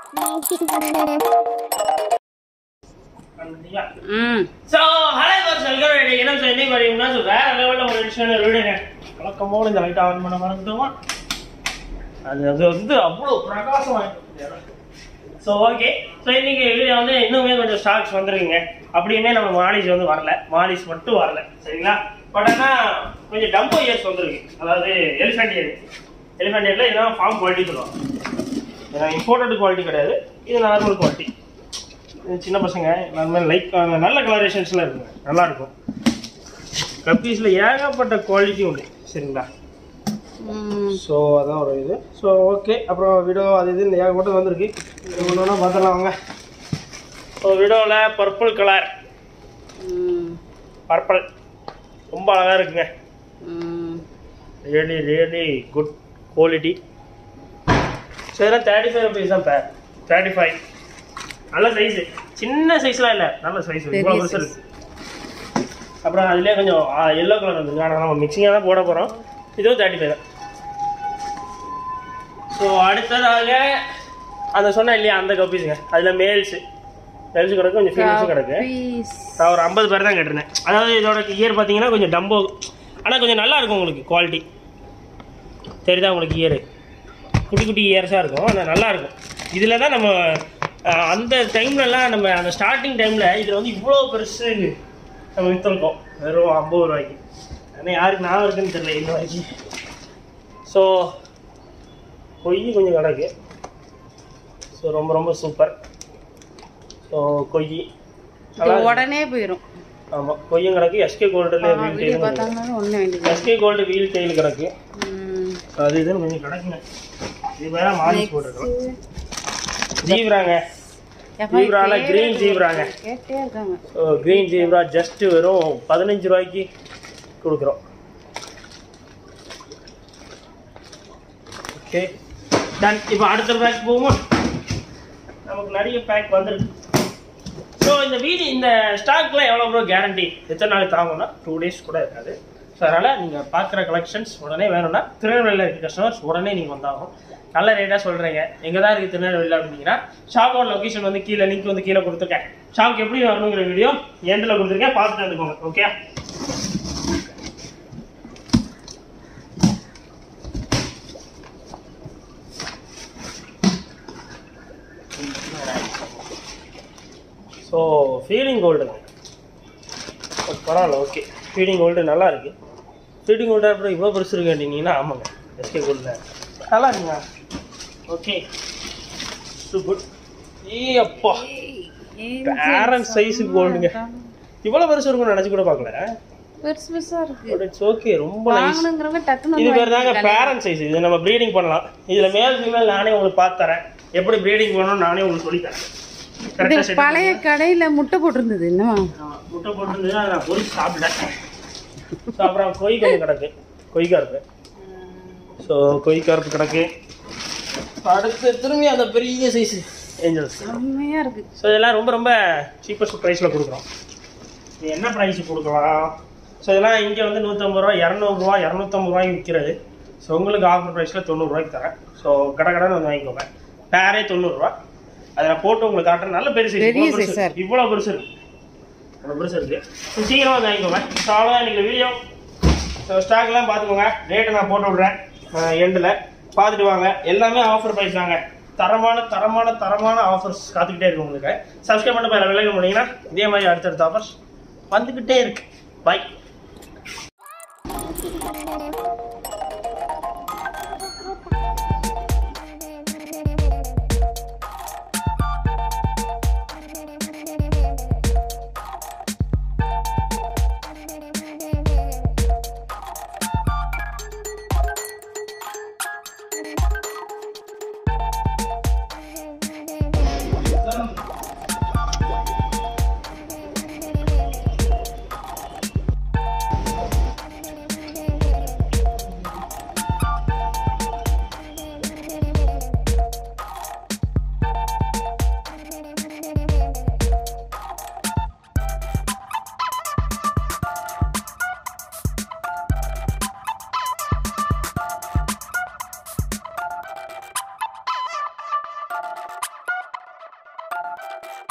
ம் so hello sir welcome என்ன sir என்ன பார்த்தீங்கன்னா ஸோ வேற லெவலில் ஒரு விஷயம் விடுங்க வழக்கமோடு இந்த லைட் ஆன் பண்ண மறந்துட்டோமா அது அது வந்து அவ்வளோ பிரகாசமாக ஸோ ஓகே ஸோ இன்னைக்கு வீடியோ வந்து இன்னுமே கொஞ்சம் ஸ்டாக்ஸ் வந்துருக்குங்க அப்படியுமே நம்ம மாலிஸ் வந்து வரல மாலிஸ் மட்டும் வரல சரிங்களா பட் ஆனால் கொஞ்சம் டம்போ இயர்ஸ் வந்திருக்கு அதாவது எலிஃபென்ட் இயர் எலிஃபென்ட் இயரில் இதான் ஃபார்ம் குவாலிட்டி சொல்லுவாங்க ஏன்னா இம்போர்ட்டட் குவாலிட்டி கிடையாது இது நார்மல் குவாலிட்டி இது சின்ன பசங்க நல்ல லைக் நல்ல கலரேஷன்ஸ்லாம் இருக்குங்க நல்லா இருக்கும் கப்பீஸில் ஏகப்பட்ட குவாலிட்டி உண்டு சரிங்களா ம் ஸோ அதான் ஒரு இது ஸோ ஓகே அப்புறம் வீடியோ அது இது இந்த ஏகப்பட்டது வந்திருக்கு ஒன்று ஒன்றா பார்த்துலாம் வாங்க ஸோ வீடியோவில் பர்பிள் கலர் ம் பர்பிள் ரொம்ப அழகாக இருக்குங்க hmm really really good quality so இதெல்லாம் தேர்ட்டி ஃபைவ் ருபீஸ் தான் பேர் தேர்ட்டி ஃபைவ் நல்ல சைஸு சின்ன சைஸ்லாம் இல்லை நல்ல சைஸ் பெரிய இவ்வளோ பெருசு size. இருக்கு அப்புறம் அதுலேயே கொஞ்சம் எல்லோ கலர் வந்துருக்கு ஆனால் நம்ம மிக்சிங்காக தான் போட போகிறோம் இதுவும் தேர்ட்டி ஃபைவ் தான் ஸோ அடுத்ததாக அந்த சொன்னேன் இல்லையா அந்த கப்பீஸுங்க அதில் மேல்ஸு மேல்ஸு கிடக்கு கொஞ்சம் ஃபீமேல்ஸும் கிடக்கு பீஸ் நான் ஒரு ஐம்பது பேர் தான் கேட்டிருந்தேன் அதாவது இதோட இயர் பார்த்தீங்கன்னா கொஞ்சம் டம்போ ஆனால் கொஞ்சம் நல்லா இருக்கும் உங்களுக்கு குவாலிட்டி தெரியுதா உங்களுக்கு இயர் குட்டி குட்டி இயர்ஸாக இருக்கும் ஆனால் நல்லா இருக்கும் இதில் தான் நம்ம அஹ், அந்த டைம்லலாம் நம்ம அந்த ஸ்டார்டிங் டைமில் இதில் வந்து இவ்வளோ பெருசு நம்ம விற்றுருக்கோம் வெறும் ஐம்பது ரூபாய்க்கு ஆனால் யாருக்கு நான் இருக்குன்னு தெரியல இன்ன வரைக்கும் ஸோ கொய் கொஞ்சம் கிடக்கு ஸோ ரொம்ப ரொம்ப சூப்பர் ஸோ கொய் இது உடனே போயிடும் ஆமாம் கொய்யும் கிடக்கு எஸ்கே கோல்டில் வீல் வீடியோ டெயில் பார்த்தாங்கனாலும் ஒன்றும் வேண்டியது எஸ்கே கோல்டு வீல் டெயில் கிடக்கு ம் அது இதுன்னு கொஞ்சம் கிடக்குங்க இது வேற மாறி போட்டுருக்கோம் ஜீவ்ராங்க ஜீப்ரால green ஜீப்ராங்க. கேட்டே இருக்காங்க ஸோ க்ரீன் ஜீப்ரா ஜஸ்ட் வெறும் பதினஞ்சு ரூபாய்க்கு கொடுக்குறோம் ஓகே டன் இப்போ அடுத்த பேக் போகுமா நமக்கு நிறைய பேக் வந்துருக்கு ஸோ இந்த வீடு இந்த ஸ்டாக்லாம் எவ்வளோ ப்ரோ கேரண்டி எத்தனை நாள் தாங்கும்னா டூ டேஸ் கூட இருக்காது ஸோ அதனால் நீங்கள் பார்க்குற கலெக்ஷன்ஸ் உடனே வேணும்னா திருநெல்வேலியில் இருக்க கஸ்டமர்ஸ் உடனே நீங்கள் வந்தாகும் நல்ல ரேட்டாக சொல்கிறீங்க எங்கே தான் இருக்குது திருநெல்வேலியில் அப்படின்னீங்கன்னா ஷாப்போட லொக்கேஷன் வந்து கீழே லிங்க் வந்து கீழே கொடுத்துருக்கேன் ஷாப்க்கு எப்படி வரணுங்கிற வீடியோ எண்டில் கொடுத்துருக்கேன் பார்த்துட்டு வந்துக்கோங்க ஓகே ஸோ ஃபீடிங் கோல்டுங்க பரவாயில்ல ஓகே ஃபீடிங் கோல்டு நல்லா இருக்கு ஃபீடிங் கோல்டு அப்புறம் இவ்வளோ பெருசு இருக்கு கேட்டிங்கன்னா ஆமாங்க எஸ்கே கோல்டில் நல்லா இருக்குங்க ஓகே சூப்பர் ஏ அப்பா பேரண்ட் சைஸு கோல்டுங்க இவ்வளோ பெருசு இருக்கும்னு நினச்சி கூட பார்க்கல பெருசு பெருசா இருக்கு பட் இட்ஸ் ஓகே ரொம்ப நைஸ் வாங்கணுங்கிறவங்க டக்குன்னு இது வந்து பேர் தாங்க பேரண்ட் சைஸ் இது நம்ம ப்ரீடிங் பண்ணலாம் இதில் மேல் ஃபீமேல் நானே உங்களுக்கு பார்த்து தரேன் எப்படி ப்ரீடிங் பண்ணணும்னு நானே உங்களுக்கு சொல்லி தரேன் இது கரெக்டாக செட் பழைய கடையில முட்டை போட்டிருந்தது என்னவா ஆமா, முட்டை போட்டுருந்ததுன்னா அதை நான் பொறிச்சு சாப்பிட்டேன் ஸோ அப்புறம் கொய் கொஞ்சம் கிடக்கு கொய் கருப்பு ஸோ கொய் கருப்பு கிடக்கு அடுத்து திரும்பி அந்த பெரிய சைஸ் ஏஞ்சல்ஸ் செம்மையா இருக்கு ஸோ இதெல்லாம் ரொம்ப ரொம்ப சீப்பஸ்ட் ப்ரைஸில் கொடுக்குறோம் இது என்ன ப்ரைஸ் கொடுக்கலாம் ஸோ இதெல்லாம் இங்கே வந்து நூற்றம்பது ரூபா இரநூறுவா இரநூத்தம்பது ரூபாய்க்கு விற்கிறது ஸோ உங்களுக்கு ஆஃபர் ப்ரைஸில் தொண்ணூறுரூவாய்க்கு தரேன் ஸோ கடை கடைன்னு வந்து வாங்கிக்கோங்க பேரே தொண்ணூறுரூவா அதை நான் போட்டு உங்களுக்கு காட்டுறேன் நல்ல பெரிய சைஸ் பெரிய இவ்வளோ size, பெருசு sir. இவ்வளோ பெருசு இருக்கு இவ்வளோ பெருசு இருக்கு ஸோ சீக்கிரமாக வந்து வாங்கிக்கோங்க ஸோ அவ்வளோதான் இன்னைக்கு வீடியோ ஸோ ஸ்டாக்லாம் பார்த்துக்கோங்க ரேட்டை நான் போட்டு விட்றேன் எண்டில் பார்த்துட்டு வாங்க எல்லாமே ஆஃபர் ப்ரைஸ் தாங்க தரமான தரமான தரமான ஆஃபர்ஸ் காத்துக்கிட்டே இருக்கு உங்களுக்கு சப்ஸ்கிரைப் பண்ண பேர விலைக்கு போனீங்கன்னா இதே மாதிரி அடுத்தடுத்த ஆஃபர்ஸ் வந்துக்கிட்டே இருக்கு பை ஆ